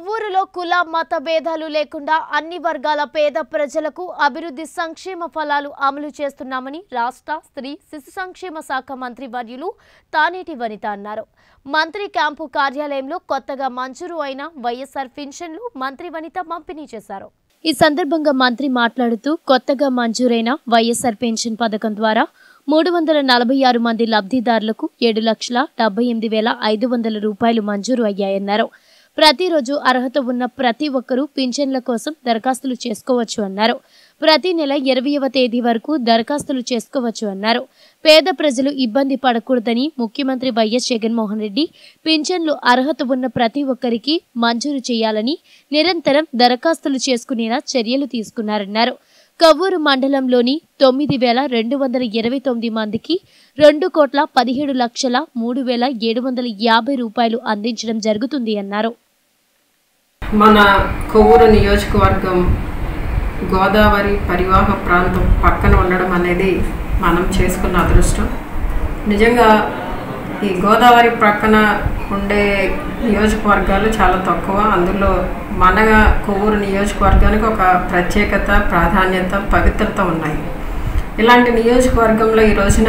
కొవ్వూరులో కుల మత భేదాలు లేకుండా అన్ని వర్గాల పేద ప్రజలకు అభివృద్ధి సంక్షేమ ఫలాలు అమలు చేస్తున్నామని రాష్ట్ర స్త్రీ శిశు సంక్షేమ శాఖ మంత్రి వర్యులు తానేటి వనిత అన్నారు మంత్రి క్యాంపు కార్యాలయంలో కొత్తగా మంజూరు అయిన వైఎస్ఆర్ పెన్షన్లు మంత్రి వనిత పంపిణీ చేశారు ఈ సందర్భంగా మంత్రి మాట్లాడుతూ కొత్తగా మంజూరైన వైఎస్ఆర్ పెన్షన్ పథకం ద్వారా మూడు వందల నలభై ఆరు మంది లబ్ధిదారులకు ఏడు లక్షల డెబ్బై ఎనిమిది వేల ఐదు వందల రూపాయలు మంజూరు అయ్యాయన్నారు ప్రతిరోజు అర్హత ఉన్న ప్రతి ఒక్కరూ పింఛన్ల కోసం దరఖాస్తులు చేసుకోవచ్చు అన్నారు ప్రతి నెల ఇరవయవ తేదీ వరకు దరఖాస్తులు చేసుకోవచ్చు అన్నారు పేద ప్రజలు ఇబ్బంది పడకూడదని ముఖ్యమంత్రి వైఎస్ జగన్మోహన్ రెడ్డి పింఛన్లు అర్హత ఉన్న ప్రతి ఒక్కరికి మంజూరు చేయాలని నిరంతరం దరఖాస్తులు చేసుకునేలా చర్యలు తీసుకున్నారన్నారు కవ్వూరు మండలంలోని తొమ్మిది వేల రెండు వందల ఇరవై తొమ్మిది మందికి రెండు కోట్ల పదిహేడు లక్షల మూడు వేల ఏడు వందల యాభై రూపాయలు అందించడం జరుగుతుంది అన్నారు మన కొవ్వూరు నియోజకవర్గం గోదావరి పరివాహ ప్రాంతం పక్కన ఉండడం అనేది మనం చేసుకున్న అదృష్టం నిజంగా ఈ గోదావరి ప్రక్కన ఉండే నియోజకవర్గాలు చాలా తక్కువ అందులో మన కొవ్వూరు నియోజకవర్గానికి ఒక ప్రత్యేకత ప్రాధాన్యత పవిత్రత ఉన్నాయి ఇలాంటి నియోజకవర్గంలో ఈ రోజున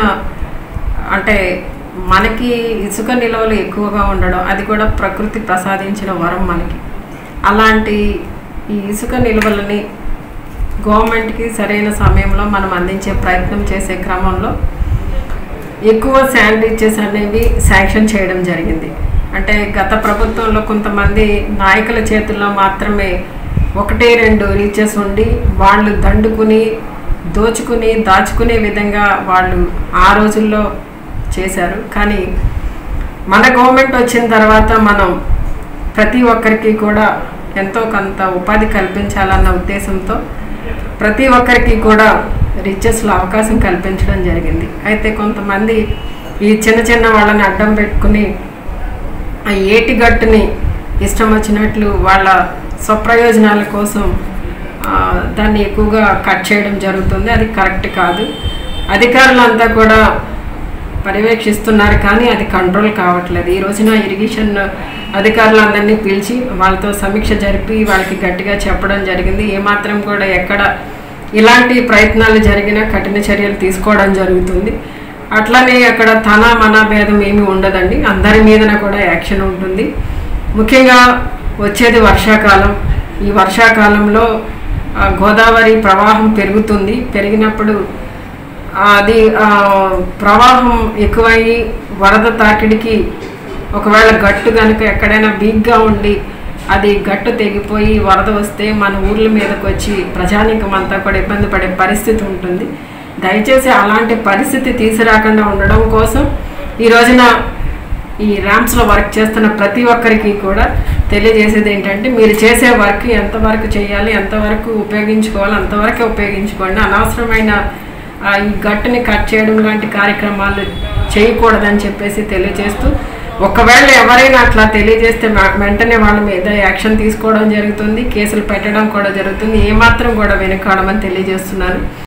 అంటే మనకి ఇసుక నిల్వలు ఎక్కువగా ఉండడం అది కూడా ప్రకృతి ప్రసాదించిన వరం మనకి అలాంటి ఈ ఇసుక నిల్వలని గవర్నమెంట్కి సరైన సమయంలో మనం అందించే ప్రయత్నం చేసే క్రమంలో ఎక్కువ శాండ్విచెస్ అనేవి శాంక్షన్ చేయడం జరిగింది అంటే గత ప్రభుత్వంలో కొంతమంది నాయకుల చేతుల్లో మాత్రమే ఒకటి రెండు రీచెస్ ఉండి వాళ్ళు దండుకుని దోచుకుని దాచుకునే విధంగా వాళ్ళు ఆ రోజుల్లో చేశారు కానీ మన గవర్నమెంట్ వచ్చిన తర్వాత మనం ప్రతి ఒక్కరికి కూడా ఎంతో కొంత ఉపాధి కల్పించాలన్న ఉద్దేశంతో ప్రతి ఒక్కరికి కూడా రిచెస్లో అవకాశం కల్పించడం జరిగింది అయితే కొంతమంది ఈ చిన్న చిన్న వాళ్ళని అడ్డం పెట్టుకుని ఆ ఏటిగట్టుని ఇష్టం వచ్చినట్లు వాళ్ళ స్వప్రయోజనాల కోసం ఆ, దాన్ని ఎక్కువగా కట్ చేయడం జరుగుతుంది అది కరెక్ట్ కాదు అధికారులంతా కూడా పర్యవేక్షిస్తున్నారు కానీ అది కంట్రోల్ కావట్లేదు ఈ రోజున ఇరిగేషన్ అధికారులందరినీ పిలిచి వాళ్ళతో సమీక్ష జరిపి వాళ్ళకి గట్టిగా చెప్పడం జరిగింది ఏమాత్రం కూడా ఎక్కడ ఇలాంటి ప్రయత్నాలు జరిగినా కఠిన చర్యలు తీసుకోవడం జరుగుతుంది అట్లనే అక్కడ తన మన భేదం ఏమీ ఉండదండి అందరి మీదన కూడా యాక్షన్ ఉంటుంది ముఖ్యంగా వచ్చేది వర్షాకాలం ఈ వర్షాకాలంలో ఆ, గోదావరి ప్రవాహం పెరుగుతుంది పెరిగినప్పుడు అది ఆ, ప్రవాహం ఎక్కువయ్యి వరద తాకిడికి ఒకవేళ గట్టు కనుక ఎక్కడైనా వీక్గా ఉండి అది గట్టు తెగిపోయి వరద వస్తే మన ఊర్ల మీదకి వచ్చి ప్రజానీకం అంతా కూడా ఇబ్బంది పడే పరిస్థితి ఉంటుంది దయచేసి అలాంటి పరిస్థితి తీసుకురాకుండా ఉండడం కోసం ఈ రోజున ఈ ర్యాంప్స్లో వర్క్ చేస్తున్న ప్రతి ఒక్కరికి కూడా తెలియజేసేది ఏంటంటే మీరు చేసే వర్క్ ఎంతవరకు చేయాలి ఎంతవరకు ఉపయోగించుకోవాలి అంతవరకే ఉపయోగించుకోండి అనవసరమైన ఆ, ఈ గట్టుని కట్ చేయడం లాంటి కార్యక్రమాలు చేయకూడదని చెప్పేసి తెలియజేస్తూ ఒకవేళ ఎవరైనా అట్లా తెలియజేస్తే వె- వెంటనే వాళ్ళ మీద యాక్షన్ తీసుకోవడం జరుగుతుంది కేసులు పెట్టడం కూడా జరుగుతుంది ఏమాత్రం కూడా వెనుకాడమని తెలియజేస్తున్నాను